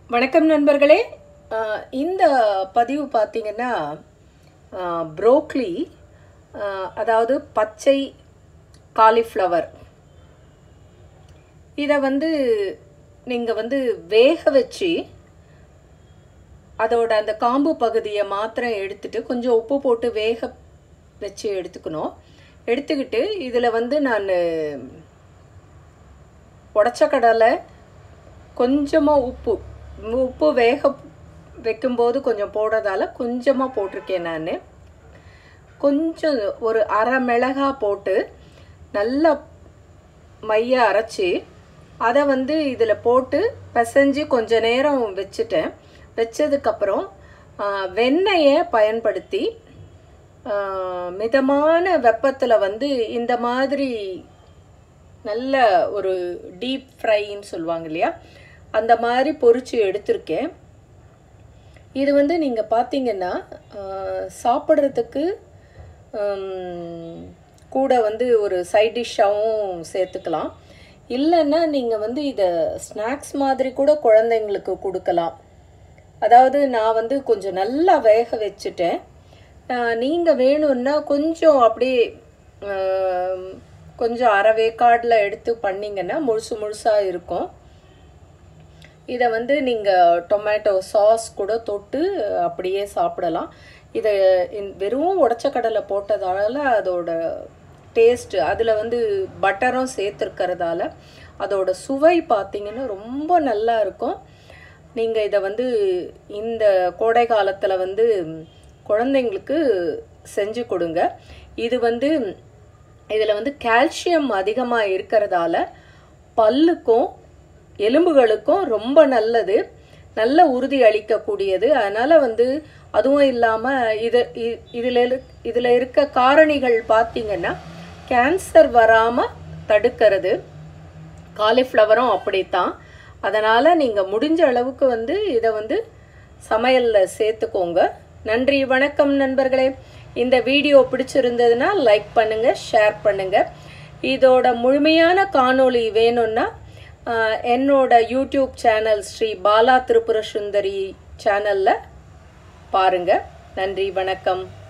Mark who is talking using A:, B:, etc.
A: வணக்கம் நண்பர்களே அஹ், இந்த பதிவு பார்த்தீங்கன்னா ப்ரோக்லி அதாவது பச்சை காலிஃப்ளவர் இதை வந்து நீங்கள் வந்து வேக வச்சு அதோட அந்த காம்பு பகுதியை மாத்திரம் எடுத்துட்டு கொஞ்சம் உப்பு போட்டு வேக வச்சு எடுத்துக்கணும் எடுத்துக்கிட்டு இதில் வந்து நான் உடச்ச கடலை கொஞ்சமாக உப்பு உப்பு வேக வைக்கும்போது கொஞ்சம் போடுறதால கொஞ்சமாக போட்டிருக்கேன் நான் கொஞ்சம் ஒரு அரை மிளகா போட்டு நல்லா மைய அரைச்சி அதை வந்து இதில் போட்டு பிசைஞ்சு கொஞ்ச நேரம் வச்சுட்டேன் வச்சதுக்கப்புறம் வெண்ணெயை பயன்படுத்தி ஆ, மிதமான வெப்பத்தில் வந்து இந்த மாதிரி நல்ல ஒரு டீப் ஃப்ரைன்னு சொல்லுவாங்க இல்லையா அந்த மாதிரி பொரிச்சு எடுத்திருக்கேன் இது வந்து நீங்கள் பார்த்தீங்கன்னா ஆஹ், சாப்பிட்றதுக்கு ஹம், கூட வந்து ஒரு சைட் டிஷ்ஷாகவும் சேர்த்துக்கலாம் இல்லைன்னா நீங்கள் வந்து இதை ஸ்நாக்ஸ் மாதிரி கூட குழந்தைங்களுக்கு கொடுக்கலாம் அதாவது நான் வந்து கொஞ்சம் நல்லா வேக வச்சுட்டேன் நீங்கள் வேணும்னா கொஞ்சம் அப்படியே ஆம், கொஞ்சம் அரை வேக்காடில் எடுத்து பண்ணிங்கன்னா முழுசு முழுசாக இருக்கும் இதை வந்து நீங்கள் டொமேட்டோ சாஸ் கூட தொட்டு அப்படியே சாப்பிடலாம் இதை இந்த- வெறும் உடச்ச கடலை போட்டதால அதோட டேஸ்ட்டு அதில் வந்து பட்டரும் சேர்த்துருக்கறதால அதோட சுவை பார்த்தீங்கன்னா ரொம்ப நல்லா இருக்கும் நீங்கள் இதை வந்து இந்த கோடை காலத்தில் வந்து குழந்தைங்களுக்கு செஞ்சு கொடுங்க இது வந்து இதில் வந்து கால்சியம் அதிகமாக இருக்கிறதால பல்லுக்கும் எலும்புகளுக்கும் ரொம்ப நல்லது நல்ல உறுதி அளிக்கக்கூடியது அதனால் வந்து அதுவும் இல்லாமல் இது இ- இதில் இரு இதில் இருக்க காரணிகள் பார்த்தீங்கன்னா கேன்சர் வராமல் தடுக்கிறது காலிஃப்ளவரும் அப்படித்தான் அதனால் நீங்கள் முடிஞ்ச அளவுக்கு வந்து இதை வந்து சமையலில் சேர்த்துக்கோங்க நன்றி வணக்கம் நண்பர்களே இந்த வீடியோ பிடிச்சிருந்ததுன்னா லைக் பண்ணுங்கள் ஷேர் பண்ணுங்கள் இதோட முழுமையான காணொளி வேணும்னா ஆஹ், என்னோட யூடியூப் சேனல் ஸ்ரீ பாலா திரிபுர சுந்தரி சேனலில் பாருங்கள் நன்றி வணக்கம்